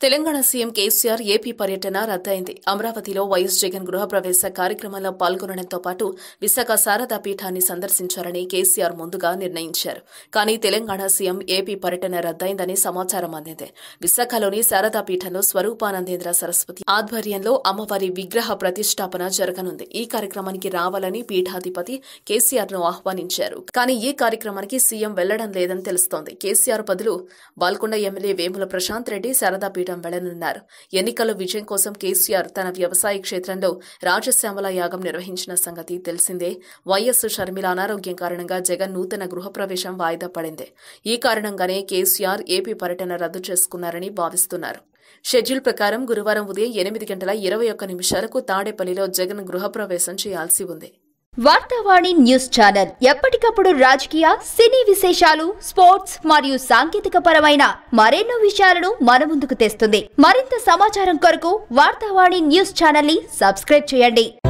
Telangana CM KCR AP పర్యటన రద్దయింది అమరావతిలో YS Jagan గృహప్రవేశ కార్యక్రమంలో పాల్గొనడంతో పాటు విశాఖ శారదా పీఠాన్ని సందర్శించాలని కేసీఆర్ ముందుగా నిర్ణయించారు కానీ తెలంగాణ సీఎం ఏపీ పర్యటన రద్దయిందని సమాచారం అందింది విశాఖలోని శారదా పీఠంలో స్వరూపానందేంద్ర సరస్వతి ఆధ్వర్యంలో అమ్మవారి విగ్రహ ప్రతిష్టాపన జరగనుంది ఈ కార్యక్రమానికి రావాలని పీఠాధిపతి కేసీఆర్ ను ఆహ్వానించారు కానీ ఈ కార్యక్రమానికి సీఎం వెళ్లడం లేదని తెలుస్తోంది కేసీఆర్ బదులు బాల్కొండ ఎమ్మెల్యే వేముల ప్రశాంత్ రెడ్డి శారదా పీఠం వెళ్లనున్నారు ఎన్నికల్లో విజయం కోసం కేసీఆర్ తన వ్యవసాయ క్షేత్రంలో రాజశ్యామల యాగం నిర్వహించిన సంగతి తెలిసిందే వైఎస్ షర్మిల అనారోగ్యం కారణంగా జగన్ నూతన గృహప్రవేశం వాయిదా పడింది ఈ కారణంగానే కేసీఆర్ ఏపీ పర్యటన రద్దు చేసుకున్నారని భావిస్తున్నారు షెడ్యూల్ ప్రకారం గురువారం ఉదయం ఎనిమిది గంటల ఇరవై ఒక్క నిమిషాలకు తాడేపల్లిలో జగన్ గృహప్రవేశం చేయాల్సి ఉంది వార్తావాణి న్యూస్ ఛానల్ ఎప్పటికప్పుడు రాజకీయ సినీ విశేషాలు స్పోర్ట్స్ మరియు సాంకేతిక పరమైన మరెన్నో విషయాలను మన ముందుకు తెస్తుంది మరింత సమాచారం కొరకు వార్తావాణి న్యూస్ ఛానల్ ని సబ్స్క్రైబ్ చేయండి